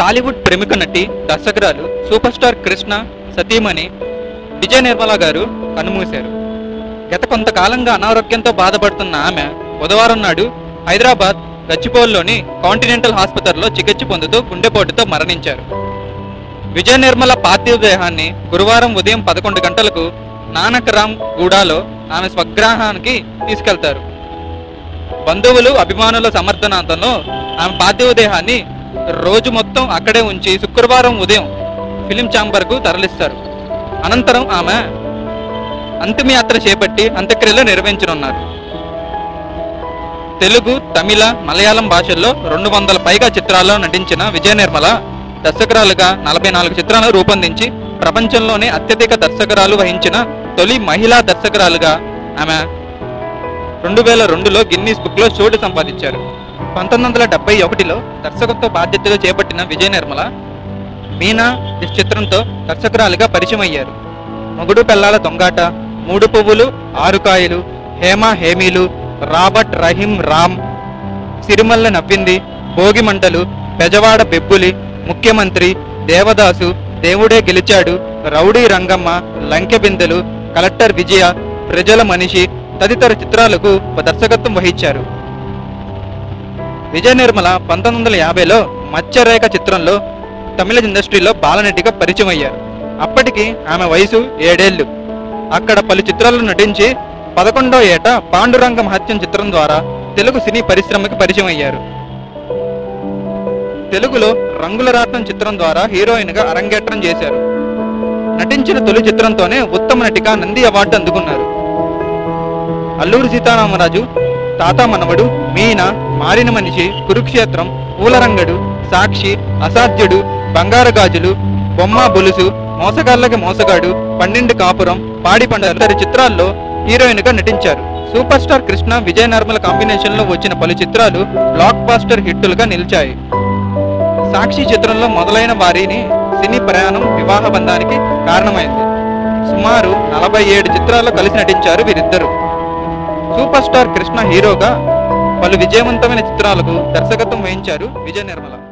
టాలీవుడ్ ప్రముఖ నటి దర్శకురాలు super star Krishna సతీమణి విజయ నిర్మల గారు కన్నుమూశారు గత కొంతకాలంగా అనారోగ్యంతో బాధపడుతున్న ఆమె బుధవారం నాడు హైదరాబాద్ గచ్చిపోల్లోని కాంటినెంటల్ ఆసుపత్రిలో చికిత్స పొందుతూ గుండెపోటుతో మరణించారు విజయ నిర్మల పార్థివ దేహాన్ని గురువారం ఉదయం పదకొండు గంటలకు నానకరామ్ గూడాలో ఆమె స్వగ్రాహానికి తీసుకెళ్తారు బంధువులు అభిమానుల సమర్థనాంతంలో ఆమె పార్థివ దేహాన్ని రోజు మొత్తం అక్కడే ఉంచి శుక్రవారం ఉదయం ఫిలిం ఛాంబర్కు తరలిస్తారు అనంతరం ఆమె అంతిమయాత్ర చేపట్టి అంత్యక్రియలు నిర్వహించనున్నారు తెలుగు తమిళ మలయాళం భాషల్లో రెండు వందల పైగా చిత్రాల్లో నటించిన విజయ నిర్మల దర్శకురాలుగా నలభై నాలుగు చిత్రాలను రూపొందించి ప్రపంచంలోనే అత్యధిక దర్శకురాలు వహించిన తొలి మహిళా దర్శకురాలుగా ఆమె రెండు వేల రెండులో గిన్నీస్ బుక్లో చోటు సంపాదించారు పంతొమ్మిది వందల డెబ్బై ఒకటిలో దర్శకత్వ బాధ్యతలు చేపట్టిన విజయ నిర్మల మీనా ఈ చిత్రంతో దర్శకురాలిగా పరిచయం అయ్యారు మొగుడు పెళ్ళాల దొంగాట మూడు పువ్వులు ఆరు కాయలు హేమ హేమీలు రాబర్ట్ రహీం రామ్ సిరిమల్ల నవ్వింది భోగి మంటలు బెజవాడ బెబ్బులి ముఖ్యమంత్రి దేవదాసు దేవుడే గెలిచాడు రౌడీ రంగమ్మ లంకె బిందెలు కలెక్టర్ విజయ ప్రజల మనిషి తదితర చిత్రాలకు దర్శకత్వం వహించారు విజయ నిర్మల పంతొమ్మిది వందల యాభైలో మత్స్యరేఖ చిత్రంలో తమిళ ఇండస్ట్రీలో బాలనటిగా పరిచయం అయ్యారు అప్పటికి ఆమె వయసు ఏడేళ్లు అక్కడ పలు చిత్రాల్లో నటించి పదకొండో ఏట పాండురంగ మహత్యం చిత్రం ద్వారా తెలుగు సినీ పరిశ్రమకి పరిచయం అయ్యారు తెలుగులో రంగుల రాట్నం చిత్రం ద్వారా హీరోయిన్ గా అరంగేట్రం చేశారు నటించిన తొలి చిత్రంతోనే ఉత్తమ నటిగా నంది అవార్డు అందుకున్నారు అల్లూరి సీతారామరాజు తాత మనవడు మీన మారిన మనిషి కురుక్షేత్రం పూలరంగడు సాక్షి అసాధ్యుడు బంగారు గాజులు బొమ్మ బొలుసు మోసగాళ్ళకి మోసగాడు పన్నెండు కాపురం పాడి పంట తదితర చిత్రాల్లో హీరోయిన్ గా నటించారు super star Krishna Vijaya Nirmala combination లో వచ్చిన పలు చిత్రాలు బ్లాక్ బాస్టర్ హిట్టులుగా నిలిచాయి సాక్షి చిత్రంలో మొదలైన వారిని సినీ ప్రయాణం వివాహ బంధానికి కారణమైంది సుమారు నలభై ఏడు చిత్రాల్లో కలిసి నటించారు వీరిద్దరు సూపర్ స్టార్ కృష్ణ హీరోగా పలు విజయవంతమైన చిత్రాలకు దర్శకత్వం వహించారు విజయ నిర్మల